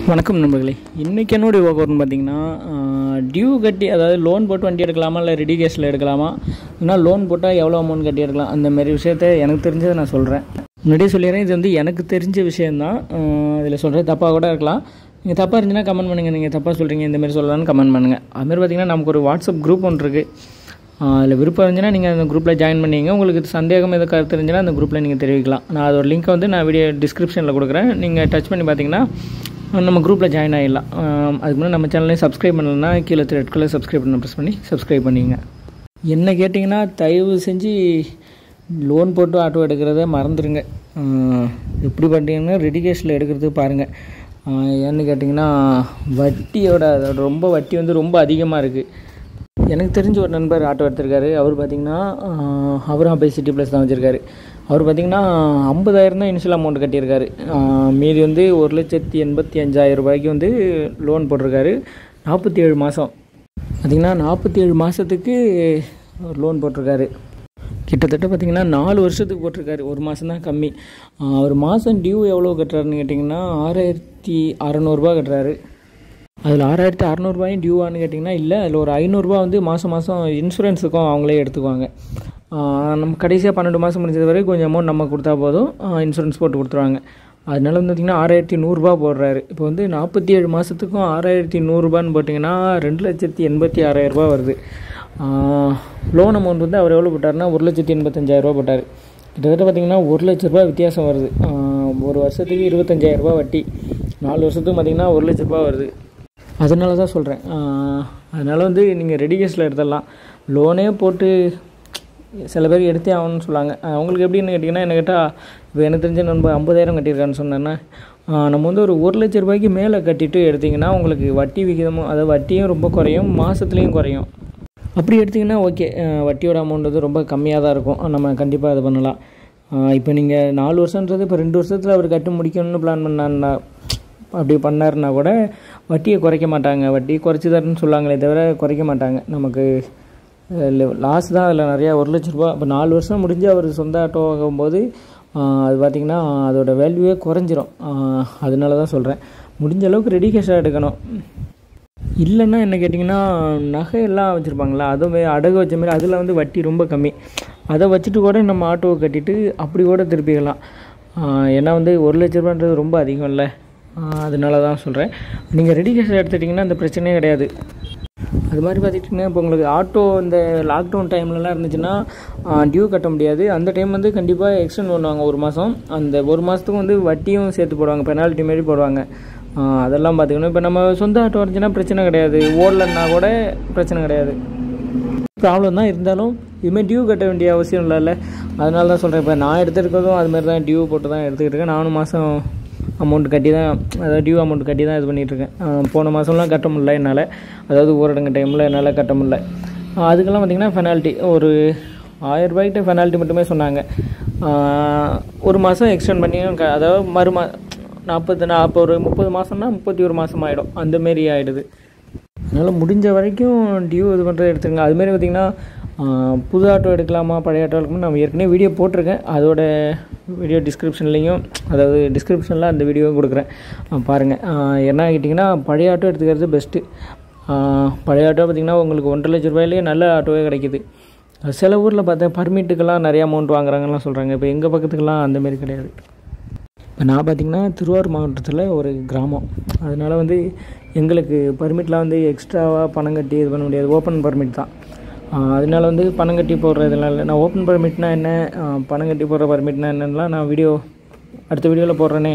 வணக்கம் நண்பர்களே இன்றைக்கி என்னுடைய ஒவ்வொருன்னு பார்த்தீங்கன்னா டியூ கட்டி அதாவது லோன் போட்டு வண்டி எடுக்கலாமா இல்லை ரெடி கேஷில் எடுக்கலாமா இல்லைனா லோன் போட்டால் எவ்வளோ அமௌண்ட் கட்டி எடுக்கலாம் அந்த மாதிரி விஷயத்த எனக்கு தெரிஞ்சதை நான் சொல்கிறேன் முன்னாடியே சொல்லிடுறேன் இது வந்து எனக்கு தெரிஞ்ச விஷயந்தான் இதில் சொல்கிறது தப்பாக கூட இருக்கலாம் நீங்கள் தப்பாக இருந்துச்சுன்னா கமெண்ட் பண்ணுங்கள் நீங்கள் தப்பாக சொல்கிறீங்க இந்த மாதிரி சொல்லலாம்னு கமெண்ட் பண்ணுங்கள் அதுமாதிரி பார்த்தீங்கன்னா நமக்கு ஒரு வாட்ஸ்அப் குரூப் ஒன்று இருக்குது அதில் விருப்பம் இருந்துச்சுன்னா நீங்கள் அந்த குரூப்பில் ஜாயின் பண்ணிங்க உங்களுக்கு சந்தேகம் எதுவும் கருத்து இருந்துச்சுன்னா அந்த குரூப்பில் நீங்கள் தெரிவிக்கலாம் நான் அதோட லிங்க்கை வந்து நான் வீடியோ டிஸ்கிரிப்ஷனில் கொடுக்குறேன் நீங்கள் டச் பண்ணி பார்த்தீங்கன்னா நம்ம குரூப்பில் ஜாயின் ஆகிடலாம் ஆம், அதுக்கு முன்னாடி நம்ம சேனலையும் சப்ஸ்கிரைப் பண்ணலன்னா கீழே ரெட் கலர் சப்ஸ்கிரைப் பண்ண ப்ரெஸ் பண்ணி சப்ஸ்கிரைப் பண்ணிங்க என்ன கேட்டிங்கன்னா தயவு செஞ்சு லோன் போட்டு ஆட்டோ எடுக்கிறத மறந்துடுங்க ஆ, எப்படி பார்த்தீங்கன்னா ரெடி கேஷில் எடுக்கிறது பாருங்கள் ஆ, ஏன்னு கேட்டிங்கன்னா வட்டியோட அதோட ரொம்ப வட்டி வந்து ரொம்ப அதிகமாக இருக்குது எனக்கு தெரிஞ்ச ஒரு நண்பர் ஆட்டோ எடுத்திருக்காரு அவர் பார்த்தீங்கன்னா ஆஹ், அவரும் அபை சிட்டி ப்ளஸ் தான் வச்சுருக்காரு அவர் பார்த்தீங்கன்னா ஐம்பதாயிரம் தான் இனிஷியல் அமௌண்ட் கட்டியிருக்காரு ஆஹ், மீதி வந்து ஒரு லட்சத்தி எண்பத்தி அஞ்சாயிரம் ரூபாய்க்கு வந்து லோன் போட்டிருக்காரு நாற்பத்தி ஏழு மாதம் பார்த்தீங்கன்னா நாற்பத்தி ஏழு மாதத்துக்கு லோன் போட்டிருக்காரு கிட்டத்தட்ட பார்த்தீங்கன்னா நாலு வருஷத்துக்கு போட்டிருக்காரு ஒரு மாதம் தான் கம்மி ஆஹ், அவர் மாதம் டியூ எவ்வளோ கட்டுறாருன்னு கேட்டிங்கன்னா ஆறாயிரத்தி அறநூறுபா கட்டுறாரு அதில் ஆறாயிரத்தி அறநூறுபாயும் டியூவான்னு கேட்டிங்கன்னா இல்லை அதில் ஒரு ஐநூறுரூவா வந்து மாதம் மாதம் இன்சூரன்ஸுக்கும் அவங்களே எடுத்துக்குவாங்க ஆஹ் நம்ம கடைசியாக பன்னெண்டு மாதம் முடிஞ்சது வரை கொஞ்சம் அமௌண்ட் நம்ம கொடுத்தா போதும் இன்சூரன்ஸ் போட்டு கொடுத்துருவாங்க அதனால வந்து பார்த்திங்கன்னா ஆறாயிரத்தி நூறுரூபா போடுறாரு இப்போ வந்து நாற்பத்தி ஏழு மாதத்துக்கும் ஆறாயிரத்தி நூறுரூபான்னு போட்டிங்கன்னா ரெண்டு லட்சத்தி எண்பத்தி ஆறாயிரரூபா வருது லோன் அமௌண்ட் வந்து அவர் எவ்வளோ போட்டார்னா ஒரு லட்சத்தி எண்பத்தஞ்சாயிரரூபா போட்டார் கிட்டத்தட்ட பார்த்திங்கன்னா ஒரு லட்ச ரூபா வித்தியாசம் வருது ஆஹ் ஒரு வருஷத்துக்கு இருபத்தஞ்சாயிரரூபா வட்டி நாலு வருஷத்துக்கு பார்த்திங்கன்னா ஒரு லட்ச ரூபா வருது அதனால தான் சொல்கிறேன் அதனால் வந்து நீங்கள் ரெடி கேஸில் எடுத்துடலாம் லோனே போட்டு சில பேர் எடுத்தே ஆகணும்னு சொல்லாங்க அவங்களுக்கு எப்படின்னு கேட்டிங்கன்னா என்ன கேட்டால் இப்போ எனக்கு தெரிஞ்ச நண்பர் ஐம்பதாயிரம் கட்டியிருக்கான்னு சொன்னேன்னா ஆஹ் நம்ம வந்து ஒரு ஒரு லட்ச ரூபாய்க்கு மேலே கட்டிட்டு எடுத்திங்கன்னா உங்களுக்கு வட்டி விகிதமும் அதாவது வட்டியும் ரொம்ப குறையும் மாதத்துலேயும் குறையும் அப்படி எடுத்திங்கன்னா ஓகே வட்டியோட அமௌண்ட் வந்து ரொம்ப கம்மியாக தான் இருக்கும் நம்ம கண்டிப்பாக இது பண்ணலாம் இப்போ நீங்கள் நாலு வருஷன்றது இப்போ ரெண்டு வருஷத்தில் அவர் கட்டி முடிக்கணும்னு பிளான் பண்ணான்னா அப்படி பண்ணாருன்னா கூட வட்டியை குறைக்க மாட்டாங்க வட்டி குறைச்சி தரேன்னு சொல்லுவாங்களே தவிர குறைக்க மாட்டாங்க நமக்கு லாஸ் தான் அதில் நிறையா ஒரு லட்ச ரூபா இப்போ நாலு வருஷம் முடிஞ்சு அவர் சொந்த ஆட்டோ ஆகும்போது ஆஹ், அது பார்த்திங்கன்னா அதோட வேல்யூவே குறைஞ்சிரும் ஆஹ், அதனால தான் சொல்கிறேன் முடிஞ்ச அளவுக்கு ரெடி கேஷாக எடுக்கணும் இல்லைன்னா என்ன கேட்டிங்கன்னா நகையெல்லாம் வச்சுருப்பாங்களா அதுவே அடகு வச்ச மாதிரி அதில் வந்து வட்டி ரொம்ப கம்மி அதை வச்சுட்டு கூட நம்ம ஆட்டோவை கட்டிட்டு அப்படி கூட திருப்பிக்கலாம் ஆஹ் ஏன்னா வந்து ஒரு லட்ச ரூபான்றது ரொம்ப அதிகம் இல்லை ஆஹ் அதனால தான் சொல்கிறேன் நீங்கள் ரெடி கேஷ் எடுத்துட்டிங்கன்னா அந்த பிரச்சனையே கிடையாது அது மாதிரி பார்த்துட்டிங்கன்னா இப்போ உங்களுக்கு ஆட்டோ இந்த லாக்டவுன் டைம்லலாம் இருந்துச்சுன்னா டியூ கட்ட முடியாது அந்த டைம் வந்து கண்டிப்பாக எக்ஸ்டெண்ட் பண்ணுவாங்க ஒரு மாதம் அந்த ஒரு மாதத்துக்கு வந்து வட்டியும் சேர்த்து போடுவாங்க பெனால்ட்டி மாரி போடுவாங்க ஆஹ் அதெல்லாம் பார்த்துக்கணும் இப்போ நம்ம சொந்த ஆட்டோ இருந்துச்சுன்னா பிரச்சனை கிடையாது ஓடலன்னா கூட பிரச்சனை கிடையாது ப்ராப்ளம் தான் இருந்தாலும் இதுமாதிரி டியூ கட்ட வேண்டிய அவசியம் இல்லைல்ல அதனால தான் சொல்கிறேன் இப்போ நான் எடுத்துருக்கதும் அது மாதிரி தான் டியூ போட்டு தான் எடுத்துக்கிட்டு இருக்கேன் நானும் மாதம் அமௌண்ட் கட்டி தான் அதாவது டியூ அமௌண்ட் கட்டி தான் இது பண்ணிகிட்ருக்கேன் போன மாதம்லாம் கட்ட முடியல என்னால் அதாவது ஊரடங்கு டைமில் என்னால் கட்ட முடியல ஆஹ் அதுக்கெல்லாம் பார்த்திங்கன்னா பெனால்ட்டி ஒரு ஆயிரம் ரூபாய்க்கிட்ட பெனால்ட்டி மட்டுமே சொன்னாங்க ஆஹ் ஒரு மாதம் எக்ஸ்டெண்ட் பண்ணி க- அதாவது மறு மா நாற்பது நான் அப்போ ஒரு முப்பது மாதம்னா முப்பத்தி ஒரு மாதம் ஆகிடும் அந்தமாரி ஆகிடுது அதனால் முடிஞ்ச வரைக்கும் டியூ இது பண்ணுறது எடுத்துருங்க அதுமாரி பார்த்திங்கன்னா ஆஹ், புது ஆட்டோ எடுக்கலாமா பழைய ஆட்டோ எடுக்கலாமா நம்ம ஏற்கனவே வீடியோ போட்டிருக்கேன் அதோட வீடியோ டிஸ்கிரிப்ஷன்லேயும் அதாவது டிஸ்கிரிப்ஷனில் அந்த வீடியோவும் கொடுக்குறேன் ஆஹ், பாருங்கள் ஆஹ், என்ன கேட்டிங்கன்னா பழைய ஆட்டோ எடுத்துக்கிறது பெஸ்ட்டு பழைய ஆட்டோ பார்த்திங்கன்னா உங்களுக்கு ஒன்றரை லட்ச ரூபாயிலேயே நல்ல ஆட்டோவே கிடைக்குது சில ஊரில் பார்த்தா பர்மிட்டுக்கெல்லாம் நிறைய அமௌண்ட் வாங்குறாங்கலாம் சொல்கிறாங்க இப்போ எங்கள் பக்கத்துக்கெல்லாம் அந்தமாரி கிடையாது இப்போ நான் பார்த்திங்கன்னா திருவாரூர் மாவட்டத்தில் ஒரு கிராமம் அதனால் வந்து எங்களுக்கு பர்மிட்லாம் வந்து எக்ஸ்ட்ராவாக பணம் கட்டி இது பண்ண முடியாது ஓப்பன் பர்மிட் தான் ஆஹ் அதனால வந்து பணம் கட்டி போடுறதுலாம் இல்லை நான் ஓப்பன் பர்மிட்னா என்ன ஆஹ் பணம் கட்டி போடுற பர்மிட்னா என்னென்னலாம் நான் வீடியோ அடுத்த வீடியோவில் போடுறேனே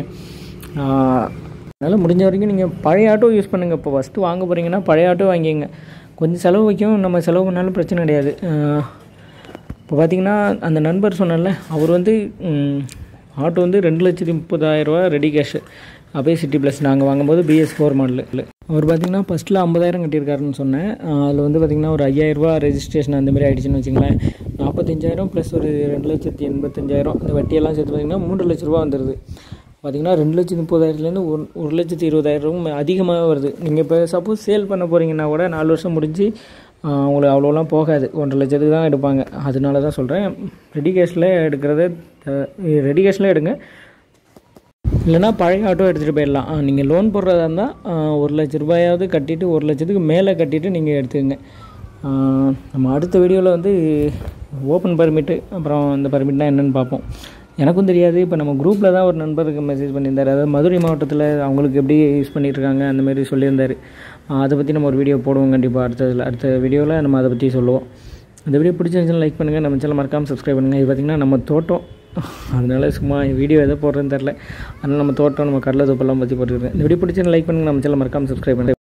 ஆஹ் அதனால் முடிஞ்ச வரைக்கும் நீங்கள் பழைய ஆட்டோ யூஸ் பண்ணுங்கள் இப்போ ஃபஸ்ட்டு வாங்க போகிறீங்கன்னா பழைய ஆட்டோ வாங்கிங்க கொஞ்சம் செலவு வைக்கும் நம்ம செலவு பண்ணாலும் பிரச்சனை கிடையாது ஆஹ் இப்போ பார்த்தீங்கன்னா அந்த நண்பர் சொன்னேன்ல அவர் வந்து ம், ஆட்டோ வந்து ரெண்டு லட்சத்தி முப்பதாயிரரூவா ரெடி கேஷ் அப்படியே சிட்டி ப்ளஸ் நாங்கள் வாங்கும்போது பிஎஸ் ஃபோர் மாடலு அவர் பார்த்தீங்கன்னா ஃபஸ்ட்டில் ஐம்பதாயிரம் கட்டியிருக்காருன்னு சொன்னேன் அதில் வந்து பார்த்திங்கன்னா ஒரு ஐயாயிரரூபா ரெஜிஸ்ட்ரேஷன் அந்த மாதிரி ஆயிடுச்சுன்னு வச்சுங்களேன் நாற்பத்தஞ்சாயிரம் ப்ளஸ் ஒரு ரெண்டு லட்சத்தி எண்பத்தஞ்சாயிரம் இந்த வட்டியெல்லாம் சேர்த்து பார்த்திங்கன்னா மூன்று லட்ச ரூபா வந்துடுது பார்த்திங்கன்னா ரெண்டு லட்சத்தி முப்பதாயிரத்துலேருந்து ஒரு ஒரு லட்சத்தி இருபதாயிரம் அதிகமாக வருது நீங்கள் இப்போ சப்போஸ் சேல் பண்ண போகிறீங்கன்னா கூட நாலு வருஷம் முடிஞ்சு ஆஹ் உங்களுக்கு அவ்வளோலாம் போகாது ஒன்றரை லட்சத்துக்கு தான் எடுப்பாங்க அதனால தான் சொல்கிறேன் ரெடி கேஷில் எடுக்கிறத ரெடி கேஷில் எடுங்க இல்லைனா பழைய ஆட்டோ எடுத்துகிட்டு போயிடலாம் நீங்கள் லோன் போடுறதா இருந்தால் ஒரு லட்ச ரூபாயாவது கட்டிட்டு ஒரு லட்சத்துக்கு மேலே கட்டிட்டு நீங்கள் எடுத்துக்கங்க ஆ, நம்ம அடுத்த வீடியோவில் வந்து ஓப்பன் பர்மிட்டு அப்புறம் இந்த பர்மிட்னா என்னென்னு பார்ப்போம் எனக்கும் தெரியாது இப்போ நம்ம குரூப்பில் தான் ஒரு நண்பருக்கு மெசேஜ் பண்ணியிருந்தார் அதாவது மதுரை மாவட்டத்தில் அவங்களுக்கு எப்படி யூஸ் பண்ணிட்டு இருக்காங்க அந்த மாதிரி சொல்லியிருந்தார் ஆ, அதை பற்றி நம்ம ஒரு வீடியோ போடுவோம் கண்டிப்பாக அடுத்ததில் அடுத்த வீடியோவில் நம்ம அதை பற்றி சொல்லுவோம் இந்த வீடியோ பிடிச்சிருந்துச்சுன்னா லைக் பண்ணுங்கள் நம்ம சேனல் மறக்காமல் சப்ஸ்கிரைப் பண்ணுங்கள் இது பார்த்திங்கன்னா நம்ம தோட்டம் அதனால சும்மா வீடியோ எதை போடுறேன்னு தெரில அதனால் நம்ம தோட்டம் நம்ம கடலை தொப்பெல்லாம் பற்றி போட்டுருக்கேன் இந்த வீடியோ பிடிச்சிருந்தா லைக் பண்ணுங்கள் நம்ம சேனல் மறக்காமல் சப்ஸ்கிரைப் பண்ணுங்கள்